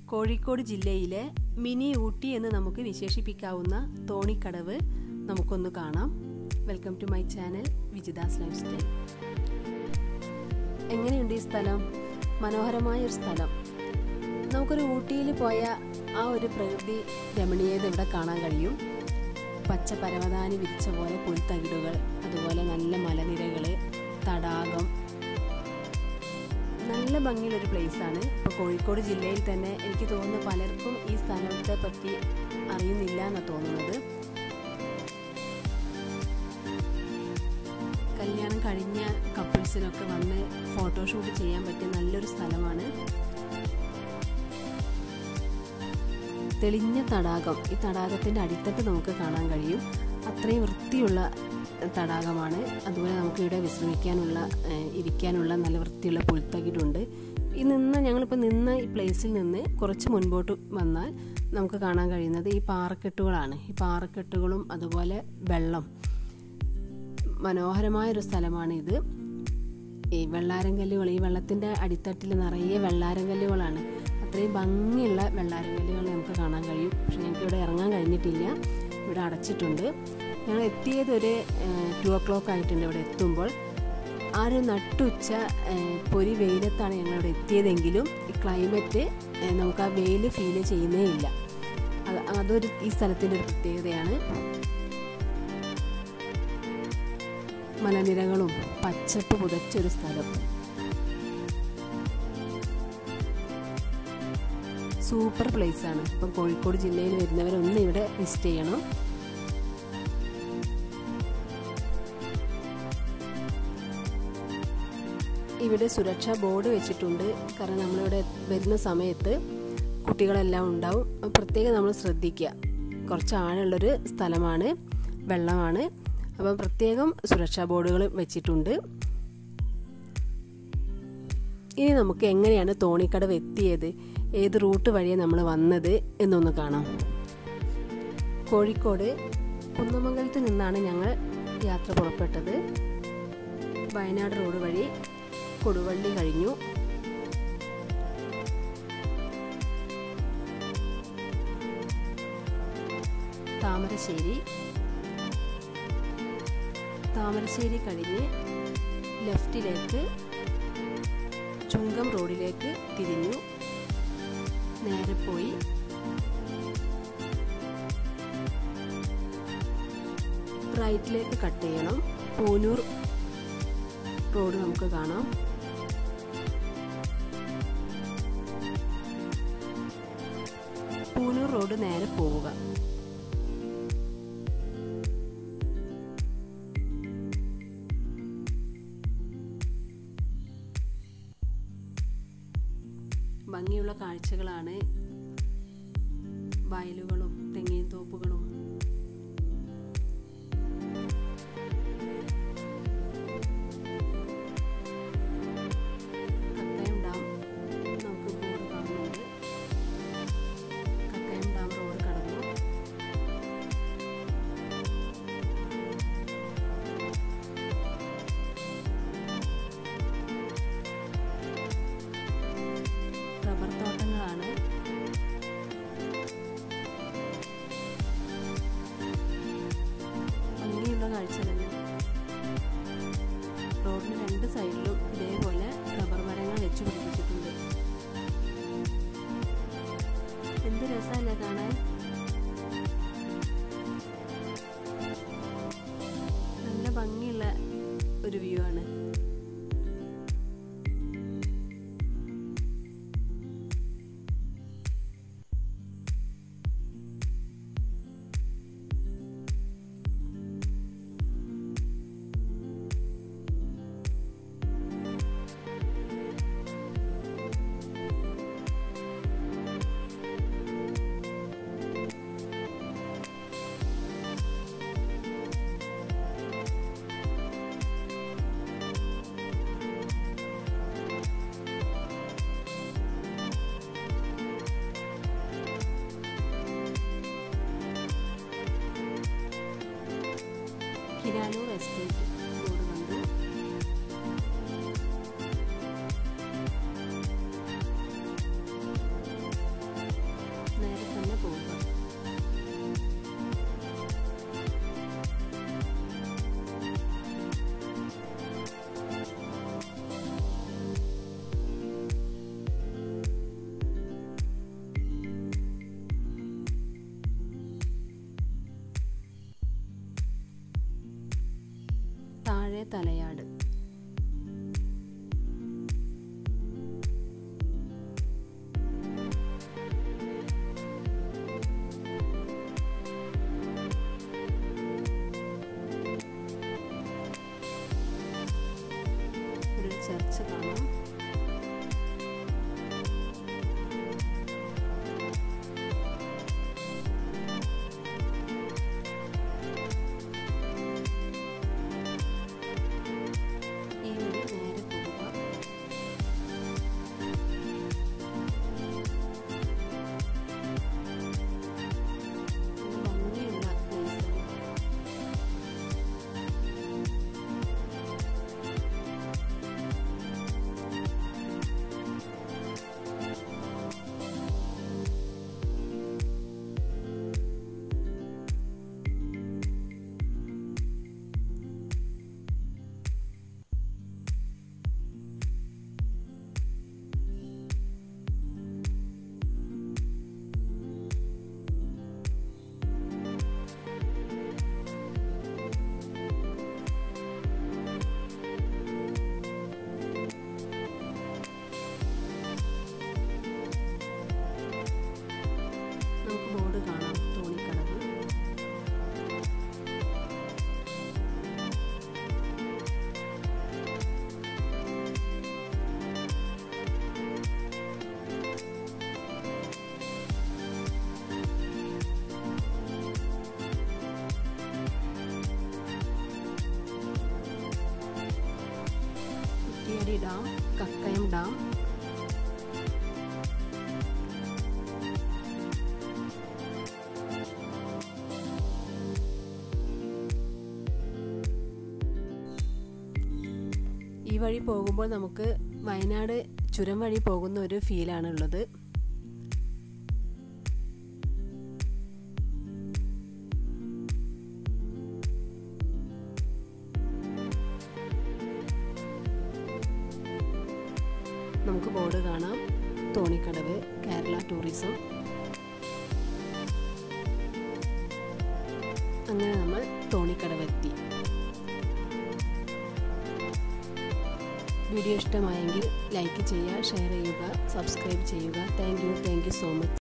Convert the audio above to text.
കോഴിക്കോട് ജില്ലയിലെ മിനി ഊട്ടി എന്ന് നമുക്ക് വിശേഷിപ്പിക്കാവുന്ന തോണിക്കടവ് നമുക്കൊന്ന് കാണാം welcome to my channel Vijitha's lifestyle എങ്ങനെയുണ്ട് ഈ സ്ഥലം മനോഹരമായ ഒരു സ്ഥലം നമുക്കൊരു ഊട്ടിയിൽ പോയ ആ ഒരു പ്രകൃതി രമണീയത ഇവിടെ കാണാൻ കഴിയും പച്ച പരവതാനി വിരിച്ച പോലെ പുൽത്തകിടുകൾ അതുപോലെ നല്ല മലനിരകൾ തടാകം നല്ല ഭംഗിയുള്ളൊരു പ്ലേസാണ് ഇപ്പോൾ കോഴിക്കോട് ജില്ലയിൽ തന്നെ എനിക്ക് തോന്നുന്നു പലർക്കും ഈ സ്ഥലത്തെ പറ്റി അറിയുന്നില്ല എന്നാണ് തോന്നുന്നത് കല്യാണം കഴിഞ്ഞ കപ്പിൾസിനൊക്കെ വന്ന് ഫോട്ടോഷൂട്ട് ചെയ്യാൻ പറ്റിയ നല്ലൊരു സ്ഥലമാണ് തെളിഞ്ഞ തടാകം ഈ തടാകത്തിൻ്റെ അടിത്തട്ട് നമുക്ക് കാണാൻ കഴിയും അത്രയും വൃത്തിയുള്ള തടാകമാണ് അതുപോലെ നമുക്ക് ഇവിടെ വിശ്രമിക്കാനുള്ള ഇരിക്കാനുള്ള നല്ല വൃത്തിയുള്ള പുൽത്തകിടുണ്ട് ഈ നിന്ന ഞങ്ങളിപ്പോൾ നിന്ന ഈ പ്ലേസിൽ നിന്ന് കുറച്ച് മുൻപോട്ട് വന്നാൽ നമുക്ക് കാണാൻ കഴിയുന്നത് ഈ പാറക്കെട്ടുകളാണ് ഈ പാറക്കെട്ടുകളും അതുപോലെ വെള്ളം മനോഹരമായൊരു സ്ഥലമാണ് ഇത് ഈ വെള്ളാരങ്കല്ലുകൾ ഈ വെള്ളത്തിൻ്റെ അടിത്തട്ടിൽ നിറയെ വെള്ളാരങ്കല്ലുകളാണ് അത്രയും ഭംഗിയുള്ള വെള്ളാരങ്കല്ലുകൾ നമുക്ക് കാണാൻ കഴിയും പക്ഷെ ഞങ്ങൾക്ക് ഇവിടെ ഇറങ്ങാൻ കഴിഞ്ഞിട്ടില്ല ഇവിടെ അടച്ചിട്ടുണ്ട് ഞങ്ങൾ എത്തിയത് ഒരു ടു ഒ ക്ലോക്ക് ആയിട്ടുണ്ട് ഇവിടെ എത്തുമ്പോൾ ആ ഒരു നട്ടുച്ച പൊരി വെയിലത്താണ് ഞങ്ങൾ ഇവിടെ എത്തിയതെങ്കിലും ഈ ക്ലൈമറ്റ് നമുക്ക് ആ വെയിൽ ഫീൽ ചെയ്യുന്നേ ഇല്ല അത് അതൊരു ഈ സ്ഥലത്തിൻ്റെ ഒരു പ്രത്യേകതയാണ് മലനിരകളും പച്ചപ്പ് പുതച്ചൊരു സ്ഥലം സൂപ്പർ പ്ലേസ് ആണ് ഇപ്പം കോഴിക്കോട് ജില്ലയിൽ വരുന്നവരൊന്ന് ഇവിടെ വിസിറ്റ് ചെയ്യണം ഇവിടെ സുരക്ഷാ ബോർഡ് വെച്ചിട്ടുണ്ട് കാരണം നമ്മളിവിടെ വരുന്ന സമയത്ത് കുട്ടികളെല്ലാം ഉണ്ടാവും പ്രത്യേകം നമ്മൾ ശ്രദ്ധിക്കുക കുറച്ച് ആഴമുള്ളൊരു സ്ഥലമാണ് വെള്ളമാണ് അപ്പം പ്രത്യേകം സുരക്ഷാ ബോർഡുകൾ വെച്ചിട്ടുണ്ട് ഇനി നമുക്ക് എങ്ങനെയാണ് തോണിക്കടവ് എത്തിയത് ഏത് റൂട്ട് വഴിയാണ് നമ്മൾ വന്നത് എന്നൊന്ന് കാണാം കോഴിക്കോട് കുന്നമംഗലത്ത് നിന്നാണ് ഞങ്ങൾ യാത്ര പുറപ്പെട്ടത് വയനാട് റോഡ് വഴി കൊടുവള്ളി കഴിഞ്ഞു താമരശ്ശേരി താമരശ്ശേരി കഴിഞ്ഞ് ലെഫ്റ്റിലേക്ക് ചുങ്കം റോഡിലേക്ക് തിരിഞ്ഞു നേരെ പോയി റൈറ്റിലേക്ക് കട്ട് ചെയ്യണം പൂനൂർ റോഡ് നമുക്ക് കാണാം പൂനൂർ റോഡ് നേരെ പോവുക ഭംഗിയുള്ള കാഴ്ചകളാണ് വയലുകളും തെങ്ങിൻ തോപ്പുകളും കക്കയം ഡാം നമുക്ക് ബോർഡ് കാണുന്നുണ്ട് കക്കയം ഡാം റോഡ് കടന്നു റബ്ബർ തോട്ടങ്ങളാണ് ഭംഗിയുള്ള കാഴ്ച തന്നെ റോഡിന് രണ്ട് സൈഡിലും ഇതേപോലെ റബ്ബർ മരങ്ങൾ വെച്ച് പിടിപ്പിച്ചിട്ടുണ്ട് എന്ത് രസമല്ലേ കാണാൻ നല്ല ഭംഗിയുള്ള ഒരു വ്യൂ ആണ് കിരാലൂർ എസ്റ്റേറ്റ് ബോർഡ് കണ്ടു നേരെ തലയാട് ഒരു ചർച്ച് കാണാം ഈ വഴി നേരെ പോവുക നല്ല ഭംഗിയുള്ള place ആണ്. നമുക്ക് ബോർഡ് കാണാം തോണിക്കടവ് കുറ്റിയടി ഡാം കക്കയം ഡാം ഈ വഴി പോകുമ്പോൾ നമുക്ക് വയനാട് ചുരം വഴി പോകുന്ന ഒരു ഫീലാണ് ഉള്ളത് നമുക്ക് ബോർഡ് കാണാം തോണിക്കടവ് കേരള ടൂറിസം അങ്ങനെ നമ്മൾ തോണിക്കടവ് എത്തി വീഡിയോ ഇഷ്ടമായെങ്കിൽ ലൈക്ക് ചെയ്യുക ഷെയർ ചെയ്യുക സബ്സ്ക്രൈബ് ചെയ്യുക thank you thank you so much